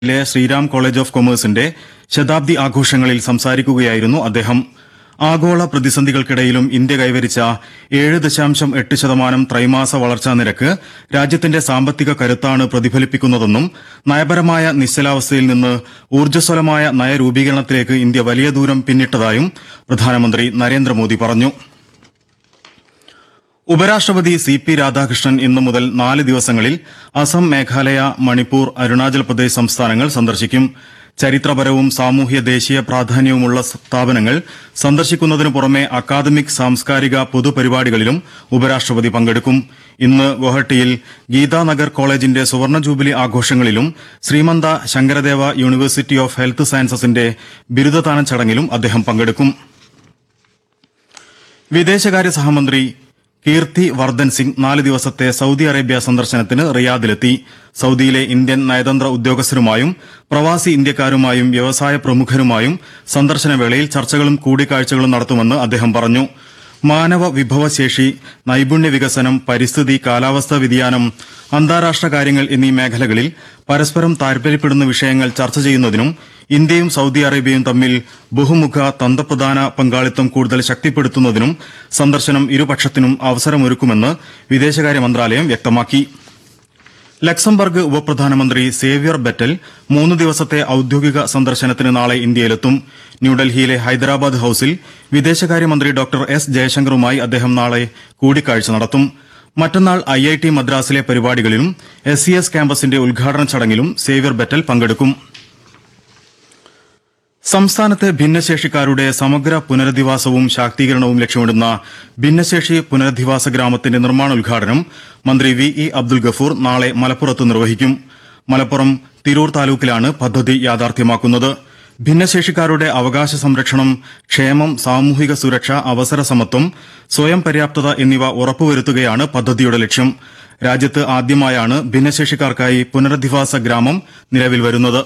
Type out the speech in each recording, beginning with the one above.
ലെ Shriram college of കൊമേഴ്സിന്റെ ശതാബ്ദി ആഘോഷങ്ങളിൽ സംസാരിക്കുകയായിരുന്നു അദ്ദേഹം ആഗോള പ്രതിസന്ധികൾക്കിടയിലും ഇന്ത്യ കൈവരിച്ച ഏഴ് ദശാംശം എട്ട് ശതമാനം ത്രൈമാസ വളർച്ചാ നിരക്ക് രാജ്യത്തിന്റെ സാമ്പത്തിക കരുത്താണ് പ്രതിഫലിപ്പിക്കുന്നതെന്നും നയപരമായ നിശ്ചലാവസ്ഥയിൽ നിന്ന് ഊർജ്ജസ്വലമായ നയരൂപീകരണത്തിലേക്ക് ഇന്ത്യ വലിയ ദൂരം പിന്നിട്ടതായും പ്രധാനമന്ത്രി നരേന്ദ്രമോദി പറഞ്ഞു ഉപരാഷ്ട്രപതി സി പി രാധാകൃഷ്ണൻ ഇന്നു മുതൽ നാല് ദിവസങ്ങളിൽ അസം മേഘാലയ മണിപ്പൂർ അരുണാചൽ പ്രദേശ് സംസ്ഥാനങ്ങൾ സന്ദർശിക്കും ചരിത്രപരവും സാമൂഹ്യ ദേശീയ പ്രാധാന്യവുമുള്ള സ്ഥാപനങ്ങൾ സന്ദർശിക്കുന്നതിനു പുറമെ അക്കാദമിക് സാംസ്കാരിക പൊതുപരിപാടികളിലും ഉപരാഷ്ട്രപതി പങ്കെടുക്കും ഇന്ന് ഗുവാഹട്ടിയിൽ ഗീതാനഗർ കോളേജിന്റെ സുവർണ ജൂബിലി ആഘോഷങ്ങളിലും Srimanta Sankardeva university of health സയൻസസിന്റെ ബിരുദദാന ചടങ്ങിലും അദ്ദേഹം പങ്കെടുക്കും വിദേശകാര്യ സഹമന്ത്രി കീർത്തി വർദ്ധൻ സിംഗ് നാല് ദിവസത്തെ സൌദി അറേബ്യ സന്ദർശനത്തിന് റിയാദിലെത്തി സൌദിയിലെ ഇന്ത്യൻ നയതന്ത്ര ഉദ്യോഗസ്ഥരുമായും പ്രവാസി ഇന്ത്യക്കാരുമായും വ്യവസായ പ്രമുഖരുമായും സന്ദർശനവേളയിൽ ചർച്ചകളും കൂടിക്കാഴ്ചകളും നടത്തുമെന്ന് അദ്ദേഹം പറഞ്ഞു മാനവ വിഭവശേഷി നൈപുണ്യ വികസനം പരിസ്ഥിതി കാലാവസ്ഥാ വ്യതിയാനം അന്താരാഷ്ട്ര കാര്യങ്ങൾ എന്നീ മേഖലകളിൽ പരസ്പരം താൽപര്യപ്പെടുന്ന വിഷയങ്ങൾ ചർച്ച ചെയ്യുന്നതിനും ഇന്ത്യയും സൌദി അറേബ്യയും തമ്മിൽ ബഹുമുഖ തന്ത്രപ്രധാന പങ്കാളിത്തം കൂടുതൽ ശക്തിപ്പെടുത്തുന്നതിനും സന്ദർശനം ഇരുപക്ഷത്തിനും അവസരമൊരുക്കുമെന്ന് വിദേശകാര്യ മന്ത്രാലയം വ്യക്തമാക്കി ലക്സംബർഗ് ഉപപ്രധാനമന്ത്രി സേവ്യർ ബെറ്റൽ മൂന്ന് ദിവസത്തെ ഔദ്യോഗിക സന്ദർശനത്തിന് നാളെ ഇന്ത്യയിലെത്തും ന്യൂഡൽഹിയിലെ ഹൈദരാബാദ് ഹൌസിൽ വിദേശകാര്യമന്ത്രി ഡോക്ടർ എസ് ജയശങ്കറുമായി അദ്ദേഹം നാളെ കൂടിക്കാഴ്ച നടത്തും മറ്റന്നാൾ ഐ ഐ ടി മദ്രാസിലെ പരിപാടികളിലും എസ് സി എസ് ക്യാമ്പസിന്റെ ഉദ്ഘാടന ചടങ്ങിലും സേവ്യർ ബെറ്റൽ പങ്കെടുക്കും സംസ്ഥാനത്തെ ഭിന്നശേഷിക്കാരുടെ സമഗ്ര പുനരധിവാസവും ശാക്തീകരണവും ലക്ഷ്യമിടുന്ന ഭിന്നശേഷി പുനരധിവാസ ഗ്രാമത്തിന്റെ നിർമ്മാണോദ്ഘാടനം മന്ത്രി വി ഇ അബ്ദുൽ ഗഫൂർ നാളെ മലപ്പുറത്ത് നിർവഹിക്കും മലപ്പുറം തിരൂർ താലൂക്കിലാണ് പദ്ധതി യാഥാർത്ഥ്യമാക്കുന്നത് ഭിന്നശേഷിക്കാരുടെ അവകാശ സംരക്ഷണം ക്ഷേമം സാമൂഹിക സുരക്ഷ അവസര സമത്വം സ്വയം പര്യാപ്തത എന്നിവ ഉറപ്പുവരുത്തുകയാണ് പദ്ധതിയുടെ ലക്ഷ്യം രാജ്യത്ത് ആദ്യമായാണ് ഭിന്നശേഷിക്കാർക്കായി പുനരധിവാസ ഗ്രാമം നിലവിൽ വരുന്നത്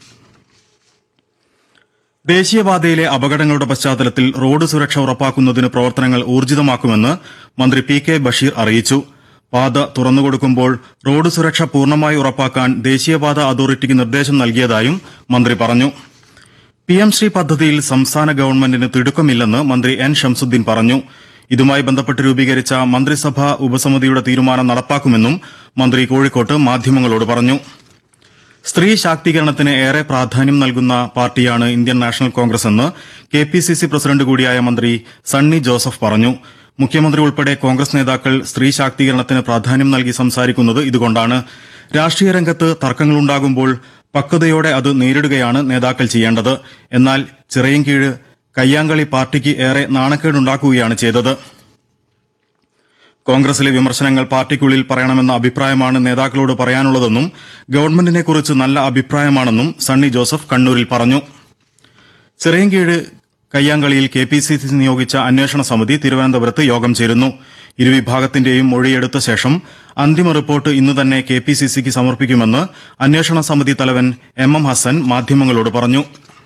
ദേശീയപാതയിലെ അപകടങ്ങളുടെ പശ്ചാത്തലത്തിൽ റോഡ് സുരക്ഷ ഉറപ്പാക്കുന്നതിന് പ്രവർത്തനങ്ങൾ ഊർജിതമാക്കുമെന്ന് മന്ത്രി പി കെ ബഷീർ അറിയിച്ചു പാത തുറന്നുകൊടുക്കുമ്പോൾ റോഡ് സുരക്ഷ പൂർണ്ണമായി ഉറപ്പാക്കാൻ ദേശീയപാത അതോറിറ്റിക്ക് നിർദ്ദേശം നൽകിയതായും മന്ത്രി പറഞ്ഞു പി എം ശ്രീ പദ്ധതിയിൽ സംസ്ഥാന ഗവൺമെന്റിന് തിടുക്കമില്ലെന്ന് മന്ത്രി എൻ ഷംസുദ്ദീൻ പറഞ്ഞു ഇതുമായി ബന്ധപ്പെട്ട് രൂപീകരിച്ച മന്ത്രിസഭാ ഉപസമിതിയുടെ തീരുമാനം നടപ്പാക്കുമെന്നും മന്ത്രി കോഴിക്കോട്ട് മാധ്യമങ്ങളോട് പറഞ്ഞു സ്ത്രീ ശാക്തീകരണത്തിന് ഏറെ പ്രാധാന്യം നൽകുന്ന പാർട്ടിയാണ് ഇന്ത്യൻ നാഷണൽ കോൺഗ്രസ് എന്ന് K P C C president കൂടിയായ മന്ത്രി സണ്ണി ജോസഫ് പറഞ്ഞു മുഖ്യമന്ത്രി ഉൾപ്പെടെ കോൺഗ്രസ് നേതാക്കൾ സ്ത്രീ ശാക്തീകരണത്തിന് പ്രാധാന്യം നൽകി സംസാരിക്കുന്നത് ഇതുകൊണ്ടാണ് രാഷ്ട്രീയ രംഗത്ത് തർക്കങ്ങളുണ്ടാകുമ്പോൾ പക്വതയോടെ അത് നേരിടുകയാണ് നേതാക്കൾ ചെയ്യേണ്ടത് എന്നാൽ ചിറയിൻകീഴ് കയ്യാങ്കളി പാർട്ടിക്ക് ഏറെ നാണക്കേടുണ്ടാക്കുകയാണ് ചെയ്തത് കോൺഗ്രസിലെ വിമർശനങ്ങൾ പാർട്ടിക്കുള്ളിൽ പറയണമെന്ന അഭിപ്രായമാണ് നേതാക്കളോട് പറയാനുള്ളതെന്നും ഗവൺമെന്റിനെക്കുറിച്ച് നല്ല അഭിപ്രായമാണെന്നും സണ്ണി ജോസഫ് കണ്ണൂരിൽ പറഞ്ഞു ചിറയൻകീഴ് കയ്യാങ്കളിയിൽ കെ പി സി സി നിയോഗിച്ച അന്വേഷണ സമിതി തിരുവനന്തപുരത്ത് യോഗം ചേരുന്നു ഇരുവിഭാഗത്തിന്റെയും മൊഴിയെടുത്ത ശേഷം അന്തിമ റിപ്പോർട്ട് ഇന്ന് തന്നെ കെ പി സി സിക്ക് സമർപ്പിക്കുമെന്ന് അന്വേഷണ സമിതി തലവൻ എം എം ഹസൻ മാധ്യമങ്ങളോട് പറഞ്ഞു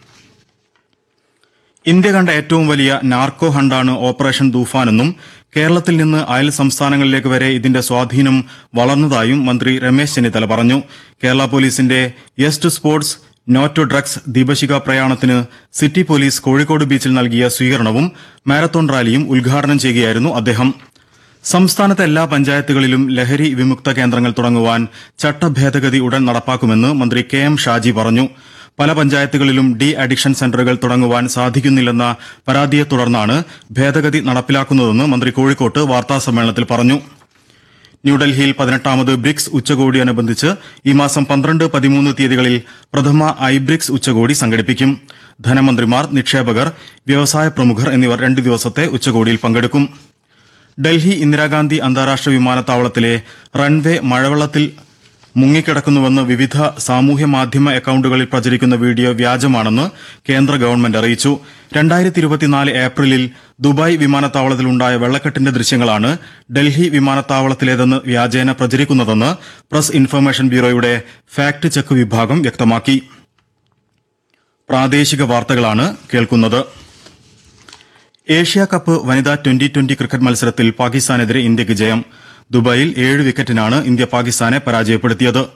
ഇന്ത്യ കണ്ട ഏറ്റവും വലിയ നാർക്കോ ഹണ്ടാണ് ഓപ്പറേഷൻ തൂഫാനെന്നും കേരളത്തിൽ നിന്ന് അയൽ സംസ്ഥാനങ്ങളിലേക്ക് വരെ ഇതിന്റെ സ്വാധീനം വളർന്നതായും മന്ത്രി രമേശ് ചെന്നിത്തല പറഞ്ഞു കേരള പോലീസിന്റെ yes to sports no to drugs ദീപശിഖ പ്രയാണത്തിന് സിറ്റി പോലീസ് കോഴിക്കോട് ബീച്ചിൽ നൽകിയ സ്വീകരണവും മാരത്തോൺ റാലിയും ഉദ്ഘാടനം ചെയ്യുകയായിരുന്നു അദ്ദേഹം സംസ്ഥാനത്തെ എല്ലാ പഞ്ചായത്തുകളിലും ലഹരി വിമുക്ത കേന്ദ്രങ്ങൾ തുടങ്ങുവാൻ ചട്ടഭേദഗതി ഉടൻ നടപ്പാക്കുമെന്ന് മന്ത്രി കെ എം ഷാജി പറഞ്ഞു പല പഞ്ചായത്തുകളിലും ഡി അഡിക്ഷൻ സെന്ററുകൾ തുടങ്ങുവാൻ സാധിക്കുന്നില്ലെന്ന പരാതിയെ തുടർന്നാണ് ഭേദഗതി നടപ്പിലാക്കുന്നതെന്ന് മന്ത്രി കോഴിക്കോട്ട് വാർത്താസമ്മേളനത്തിൽ പറഞ്ഞു ന്യൂഡൽഹിയിൽ പതിനെട്ടാമത് ബ്രിക്സ് ഉച്ചകോടിയോടനുബന്ധിച്ച് ഈ മാസം പന്ത്രണ്ട് പതിമൂന്ന് തീയതികളിൽ പ്രഥമ ഐബ്രിക്സ് ഉച്ചകോടി സംഘടിപ്പിക്കും ധനമന്ത്രിമാർ നിക്ഷേപകർ വ്യവസായ പ്രമുഖർ എന്നിവർ രണ്ട് ദിവസത്തെ ഉച്ചകോടിയിൽ പങ്കെടുക്കും ഡൽഹി ഇന്ദിരാഗാന്ധി അന്താരാഷ്ട്ര വിമാനത്താവളത്തിലെ റൺവേ മഴവെള്ളത്തിൽ മുങ്ങിക്കിടക്കുന്നുവെന്ന് വിവിധ സാമൂഹ്യ മാധ്യമ അക്കൌണ്ടുകളിൽ പ്രചരിക്കുന്ന വീഡിയോ വ്യാജമാണെന്ന് കേന്ദ്ര ഗവൺമെന്റ് അറിയിച്ചു രണ്ടായിരത്തി ഇരുപത്തിനാല് ഏപ്രിലിൽ ദുബായ് വിമാനത്താവളത്തിലുണ്ടായ വെള്ളക്കെട്ടിന്റെ ദൃശ്യങ്ങളാണ് ഡൽഹി വിമാനത്താവളത്തിലേതെന്ന് വ്യാജേന പ്രചരിക്കുന്നതെന്ന് പ്രസ് ഇൻഫർമേഷൻ ബ്യൂറോയുടെ ഫാക്ട് ചെക്ക് വിഭാഗം വ്യക്തമാക്കി പ്രാദേശിക വാർത്തകളാണ് കേൾക്കുന്നത് ഏഷ്യ കപ്പ് വനിതാ ട്വന്റി ട്വന്റി ക്രിക്കറ്റ് മത്സരത്തിൽ പാകിസ്ഥാനെതിരെ ഇന്ത്യക്ക് ജയം ദുബായിൽ ഏഴ് വിക്കറ്റിനാണ് ഇന്ത്യ പാകിസ്ഥാനെ പരാജയപ്പെടുത്തിയത്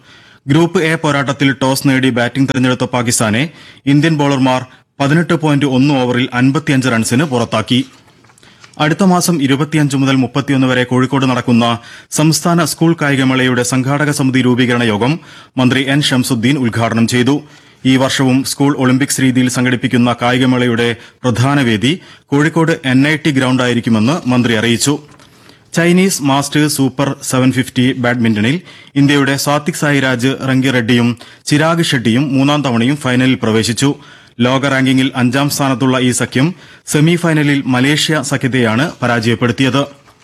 ഗ്രൂപ്പ് എ പോരാട്ടത്തിൽ ടോസ് നേടി ബാറ്റിംഗ് തെരഞ്ഞെടുത്ത പാകിസ്ഥാനെ ഇന്ത്യൻ ബൌളർമാർ പതിനെട്ട് പോയിന്റ് ഒന്ന് ഓവറിൽ അൻപത്തിയഞ്ച് റൺസിന് പുറത്താക്കി അടുത്ത മാസം ഇരുപത്തിയഞ്ച് മുതൽ മുപ്പത്തിയൊന്ന് വരെ കോഴിക്കോട് നടക്കുന്ന സംസ്ഥാന സ്കൂൾ കായികമേളയുടെ സംഘാടക സമിതി രൂപീകരണ യോഗം മന്ത്രി എൻ ഷംസുദ്ദീൻ ഉദ്ഘാടനം ചെയ്തു ഈ വർഷവും സ്കൂൾ ഒളിമ്പിക്സ് രീതിയിൽ സംഘടിപ്പിക്കുന്ന കായികമേളയുടെ പ്രധാന വേദി കോഴിക്കോട് എൻ ഐ ടി ഗ്രൌണ്ടായിരിക്കുമെന്ന് മന്ത്രി അറിയിച്ചു Chinese masters super seven fifty ബാഡ്മിന്റണിൽ ഇന്ത്യയുടെ സാത്വിക് സായിരാജ് റങ്കിറെഡ്ഡിയും ചിരാഗ് ഷെട്ടിയും മൂന്നാം തവണയും ഫൈനലിൽ പ്രവേശിച്ചു ലോക റാങ്കിങ്ങിൽ അഞ്ചാം സ്ഥാനത്തുള്ള ഈ സഖ്യം സെമി ഫൈനലിൽ മലേഷ്യ സഖ്യത്തെയാണ് പരാജയപ്പെടുത്തിയത്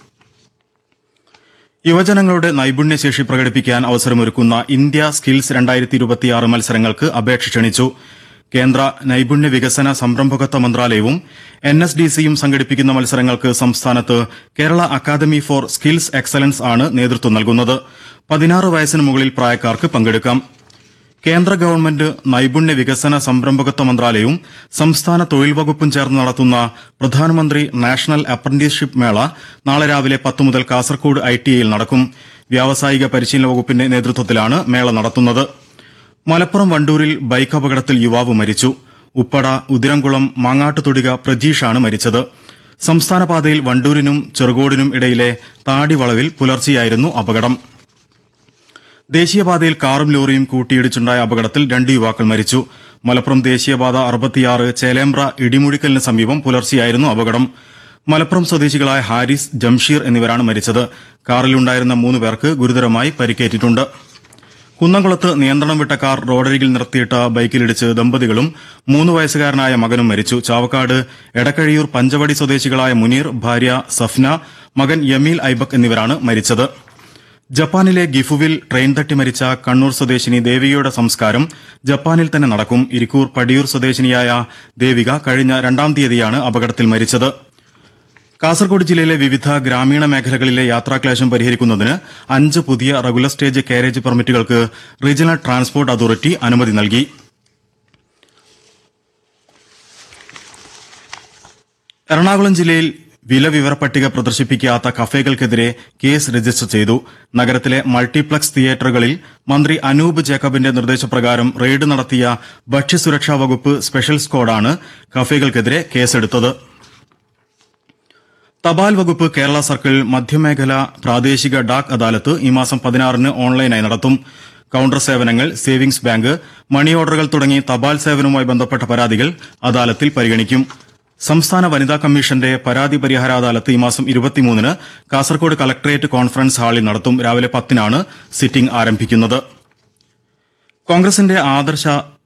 യുവജനങ്ങളുടെ നൈപുണ്യശേഷി പ്രകടിപ്പിക്കാൻ അവസരമൊരുക്കുന്ന ഇന്ത്യ സ്കിൽസ് രണ്ടായിരത്തി ഇരുപത്തിയാറ് മത്സരങ്ങൾക്ക് അപേക്ഷ ക്ഷണിച്ചു കേന്ദ്ര നൈപുണ്യ വികസന സംരംഭകത്വ മന്ത്രാലയവും എൻ എസ് ഡി സിയും സംഘടിപ്പിക്കുന്ന മത്സരങ്ങൾക്ക് സംസ്ഥാനത്ത് Kerala academy for skills excellence ആണ് നേതൃത്വം നൽകുന്നത് പതിനാറ് വയസ്സിന് മുകളിൽ പ്രായക്കാർക്ക് പങ്കെടുക്കാം കേന്ദ്ര ഗവൺമെന്റ് നൈപുണ്യ വികസന സംരംഭകത്വ മന്ത്രാലയവും സംസ്ഥാന തൊഴിൽ വകുപ്പും ചേർന്ന് നടത്തുന്ന പ്രധാനമന്ത്രി നാഷണൽ അപ്രന്റീസ്ഷിപ്പ് മേള നാളെ രാവിലെ പത്ത് മുതൽ കാസർകോട് ഐ ടി ഐയിൽ നടക്കും വ്യാവസായിക പരിശീലന വകുപ്പിന്റെ നേതൃത്വത്തിലാണ് മേള നടത്തുന്നത് മലപ്പുറം വണ്ടൂരിൽ ബൈക്ക് അപകടത്തിൽ യുവാവ് മരിച്ചു ഉപ്പട ഉദിരംകുളം മാങ്ങാട്ടുതൊടിക പ്രജീഷാണ് മരിച്ചത് സംസ്ഥാന പാതയിൽ വണ്ടൂരിനും ചെറുകോടിനും ഇടയിലെ താടി വളവിൽ പുലർച്ചെയായിരുന്നു അപകടം ദേശീയപാതയിൽ കാറും ലോറിയും കൂട്ടിയിടിച്ചുണ്ടായ അപകടത്തിൽ രണ്ട് യുവാക്കൾ മരിച്ചു മലപ്പുറം ദേശീയപാത അറുപത്തിയാറ് ചേലേമ്പ്ര ഇടിമുഴിക്കലിന് സമീപം പുലർച്ചെയായിരുന്നു അപകടം മലപ്പുറം സ്വദേശികളായ ഹാരിസ് ജംഷീർ എന്നിവരാണ് മരിച്ചത് കാറിലുണ്ടായിരുന്ന മൂന്ന് പേർക്ക് ഗുരുതരമായി പരിക്കേറ്റിട്ടുണ്ട് കുന്നംകുളത്ത് നിയന്ത്രണം വിട്ട കാർ റോഡരികിൽ നിർത്തിയിട്ട ബൈക്കിലിടിച്ച് ദമ്പതികളും മൂന്ന് വയസ്സുകാരനായ മകനും മരിച്ചു ചാവക്കാട് എടക്കഴിയൂർ പഞ്ചവടി സ്വദേശികളായ മുനീർ ഭാര്യ സഫ്ന മകൻ യമീൽ ഐബക് എന്നിവരാണ് മരിച്ചത് ജപ്പാനിലെ ഗിഫുവിൽ ട്രെയിൻ തട്ടി മരിച്ച കണ്ണൂർ സ്വദേശിനി ദേവികയുടെ സംസ്കാരം ജപ്പാനിൽ തന്നെ നടക്കും ഇരിക്കൂർ പടിയൂർ സ്വദേശിനിയായ ദേവിക കഴിഞ്ഞ രണ്ടാം തീയതിയാണ് അപകടത്തിൽ മരിച്ചത് കാസർഗോഡ് ജില്ലയിലെ വിവിധ ഗ്രാമീണ മേഖലകളിലെ യാത്രാക്ലേശം പരിഹരിക്കുന്നതിന് അഞ്ച് പുതിയ റെഗുലർ സ്റ്റേജ് കാരേജ് പെർമിറ്റുകൾക്ക് റീജിയണൽ ട്രാൻസ്പോർട്ട് അതോറിറ്റി അനുമതി നൽകി എറണാകുളം ജില്ലയിൽ വില വിവര പട്ടിക പ്രദർശിപ്പിക്കാത്ത കഫേകൾക്കെതിരെ കേസ് രജിസ്റ്റർ ചെയ്തു നഗരത്തിലെ മൾട്ടിപ്ലക്സ് തിയേറ്ററുകളിൽ മന്ത്രി അനൂപ് ജേക്കബിന്റെ നിർദ്ദേശപ്രകാരം റെയ്ഡ് നടത്തിയ ഭക്ഷ്യസുരക്ഷാ വകുപ്പ് സ്പെഷ്യൽ സ്ക്വാഡാണ് കഫേകൾക്കെതിരെ കേസെടുത്തത് തപാൽ വകുപ്പ് കേരള സർക്കിൾ മധ്യമേഖല പ്രാദേശിക ഡാക് അദാലത്ത് ഈ മാസം പതിനാറിന് ഓൺലൈനായി നടത്തും കൌണ്ടർ സേവനങ്ങൾ സേവിംഗ്സ് ബാങ്ക് മണി ഓർഡറുകൾ തുടങ്ങി തപാൽ സേവനവുമായി ബന്ധപ്പെട്ട പരാതികൾ അദാലത്തിൽ പരിഗണിക്കും സംസ്ഥാന വനിതാ കമ്മീഷന്റെ പരാതി പരിഹാര അദാലത്ത് ഈ മാസം ഇരുപത്തിമൂന്നിന് കാസർകോട് കളക്ടറേറ്റ് കോൺഫറൻസ് ഹാളിൽ നടത്തും രാവിലെ പത്തിനാണ് സിറ്റിംഗ് ആരംഭിക്കുന്നത് കോൺഗ്രസിന്റെ ആദർശ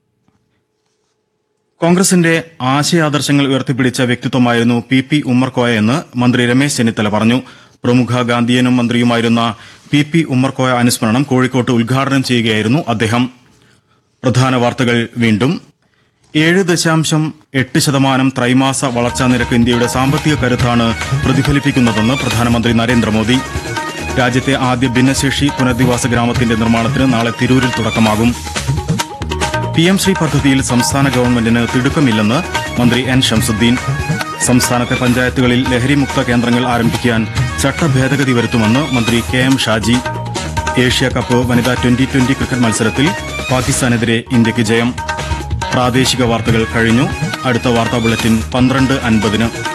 കോൺഗ്രസിന്റെ ആശയാദർശങ്ങൾ ഉയർത്തിപ്പിടിച്ച വ്യക്തിത്വമായിരുന്നു പി പി ഉമ്മർകോയ എന്ന് മന്ത്രി രമേശ് ചെന്നിത്തല പറഞ്ഞു പ്രമുഖ ഗാന്ധിയനും മന്ത്രിയുമായിരുന്ന പി പി ഉമ്മർകോയ അനുസ്മരണം കോഴിക്കോട്ട് ഉദ്ഘാടനം ചെയ്യുകയായിരുന്നു അദ്ദേഹം പ്രധാന വാർത്തകൾ വീണ്ടും ഏഴ് ദശാംശം എട്ട് ശതമാനം ത്രൈമാസ വളർച്ചാ നിരക്ക് ഇന്ത്യയുടെ സാമ്പത്തിക കരുത്താണ് പ്രതിഫലിപ്പിക്കുന്നതെന്ന് പ്രധാനമന്ത്രി നരേന്ദ്രമോദി രാജ്യത്തെ ആദ്യ ഭിന്നശേഷി പുനരധിവാസ ഗ്രാമത്തിന്റെ നിർമ്മാണത്തിന് നാളെ തിരൂരിൽ തുടക്കമാകും പി എം ശ്രീ പദ്ധതിയിൽ സംസ്ഥാന ഗവൺമെന്റിന് തിടുക്കമില്ലെന്ന് മന്ത്രി എൻ ഷംസുദ്ദീൻ സംസ്ഥാനത്തെ പഞ്ചായത്തുകളിൽ ലഹരിമുക്ത കേന്ദ്രങ്ങൾ ആരംഭിക്കാൻ ചട്ടഭേദഗതി വരുത്തുമെന്ന് മന്ത്രി K M Shaji Asia cup വനിതാ ട്വന്റി ട്വന്റി ക്രിക്കറ്റ് മത്സരത്തിൽ പാകിസ്ഥാനെതിരെ ഇന്ത്യക്ക് ജയം പ്രാദേശിക വാർത്തകൾ കഴിഞ്ഞു അടുത്ത വാർത്താ ബുള്ളറ്റിൻ പന്ത്രണ്ട് അൻപതിന്